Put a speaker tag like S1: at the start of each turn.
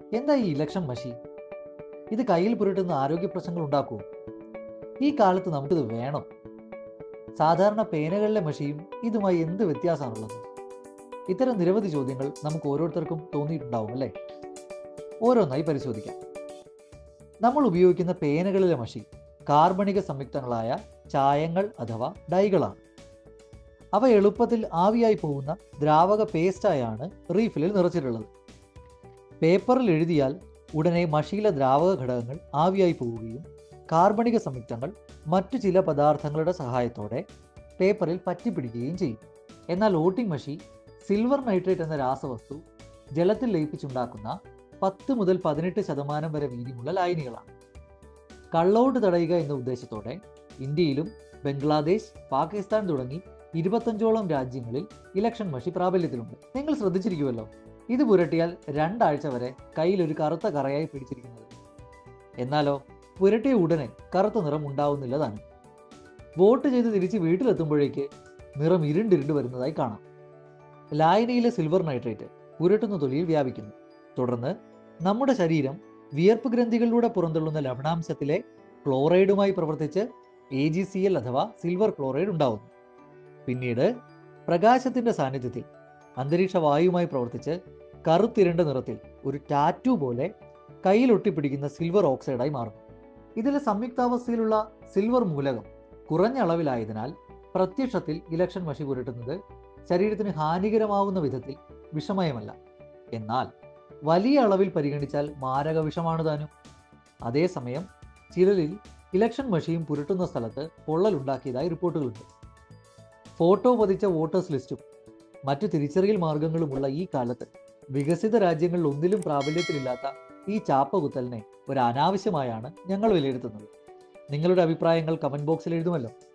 S1: എന്താ ഈ ഇലക്ഷൻ മഷി ഇത് കയ്യിൽ പുരട്ടുന്ന ആരോഗ്യ പ്രശ്നങ്ങൾ ഉണ്ടാക്കുമോ ഈ കാലത്ത് നമുക്കിത് വേണം സാധാരണ പേനകളിലെ മഷിയും ഇതുമായി എന്ത് വ്യത്യാസമാണുള്ളത് ഇത്തരം നിരവധി ചോദ്യങ്ങൾ നമുക്ക് ഓരോരുത്തർക്കും തോന്നിയിട്ടുണ്ടാവും അല്ലേ ഓരോന്നായി പരിശോധിക്കാം നമ്മൾ ഉപയോഗിക്കുന്ന പേനകളിലെ മഷി കാർബണിക സംയുക്തങ്ങളായ ചായങ്ങൾ അഥവാ ഡൈകളാണ് അവ എളുപ്പത്തിൽ ആവിയായി പോകുന്ന ദ്രാവക പേസ്റ്റായാണ് റീഫിലിൽ നിറച്ചിട്ടുള്ളത് പേപ്പറിൽ എഴുതിയാൽ ഉടനെ മഷിയിലെ ദ്രാവക ഘടകങ്ങൾ ആവിയായി പോവുകയും കാർബണിക സംയുക്തങ്ങൾ മറ്റു ചില പദാർത്ഥങ്ങളുടെ സഹായത്തോടെ പേപ്പറിൽ പറ്റിപ്പിടിക്കുകയും ചെയ്യും എന്നാൽ ഓട്ടിംഗ് മഷി സിൽവർ നൈട്രേറ്റ് എന്ന രാസവസ്തു ജലത്തിൽ ലയിപ്പിച്ചുണ്ടാക്കുന്ന പത്ത് മുതൽ പതിനെട്ട് ശതമാനം വരെ വീതിയുള്ള ലായനികളാണ് കള്ളൗട്ട് തടയുക എന്ന ഉദ്ദേശത്തോടെ ഇന്ത്യയിലും ബംഗ്ലാദേശ് പാകിസ്ഥാൻ തുടങ്ങി ഇരുപത്തഞ്ചോളം രാജ്യങ്ങളിൽ ഇലക്ഷൻ മഷി പ്രാബല്യത്തിലുണ്ട് നിങ്ങൾ ശ്രദ്ധിച്ചിരിക്കുമല്ലോ ഇത് പുരട്ടിയാൽ രണ്ടാഴ്ച വരെ കയ്യിൽ ഒരു കറുത്ത കറയായി പിടിച്ചിരിക്കുന്നത് എന്നാലോ പുരട്ടിയ ഉടനെ കറുത്ത നിറം ഉണ്ടാവുന്നില്ല താനും വോട്ട് ചെയ്ത് തിരിച്ച് വീട്ടിലെത്തുമ്പോഴേക്ക് നിറം ഇരുണ്ടിരുണ്ട് വരുന്നതായി കാണാം ലായനിയിലെ സിൽവർ നൈട്രേറ്റ് പുരട്ടുന്ന തൊലിയിൽ വ്യാപിക്കുന്നു തുടർന്ന് നമ്മുടെ ശരീരം വിയർപ്പ് ഗ്രന്ഥികളിലൂടെ പുറന്തള്ളുന്ന ലവണാംശത്തിലെ ക്ലോറൈഡുമായി പ്രവർത്തിച്ച് എ ജി സി എൽ അഥവാ സിൽവർ ക്ലോറൈഡ് ഉണ്ടാവുന്നു പിന്നീട് പ്രകാശത്തിന്റെ സാന്നിധ്യത്തിൽ അന്തരീക്ഷ വായുവുമായി പ്രവർത്തിച്ച് കറുത്തിരണ്ട നിറത്തിൽ ഒരു ടാറ്റു പോലെ കയ്യിലൊട്ടിപ്പിടിക്കുന്ന സിൽവർ ഓക്സൈഡായി മാറുന്നു ഇതിലെ സംയുക്താവസ്ഥയിലുള്ള സിൽവർ മൂലകം കുറഞ്ഞ അളവിലായതിനാൽ പ്രത്യക്ഷത്തിൽ ഇലക്ഷൻ മഷി പുരട്ടുന്നത് ശരീരത്തിന് ഹാനികരമാവുന്ന വിധത്തിൽ വിഷമയമല്ല എന്നാൽ വലിയ അളവിൽ പരിഗണിച്ചാൽ മാരക വിഷമാണ് താനും അതേസമയം ചിലരിൽ ഇലക്ഷൻ മഷിയും പുരട്ടുന്ന സ്ഥലത്ത് പൊള്ളലുണ്ടാക്കിയതായി റിപ്പോർട്ടുകളുണ്ട് ഫോട്ടോ പതിച്ച വോട്ടേഴ്സ് ലിസ്റ്റും മറ്റു തിരിച്ചറിയൽ മാർഗങ്ങളുമുള്ള ഈ കാലത്ത് വികസിത രാജ്യങ്ങളിൽ ഒന്നിലും പ്രാബല്യത്തിലില്ലാത്ത ഈ ചാപ്പകുത്തലിനെ ഒരു അനാവശ്യമായാണ് ഞങ്ങൾ വിലയിരുത്തുന്നത് നിങ്ങളുടെ അഭിപ്രായങ്ങൾ കമന്റ് ബോക്സിൽ എഴുതുമല്ലോ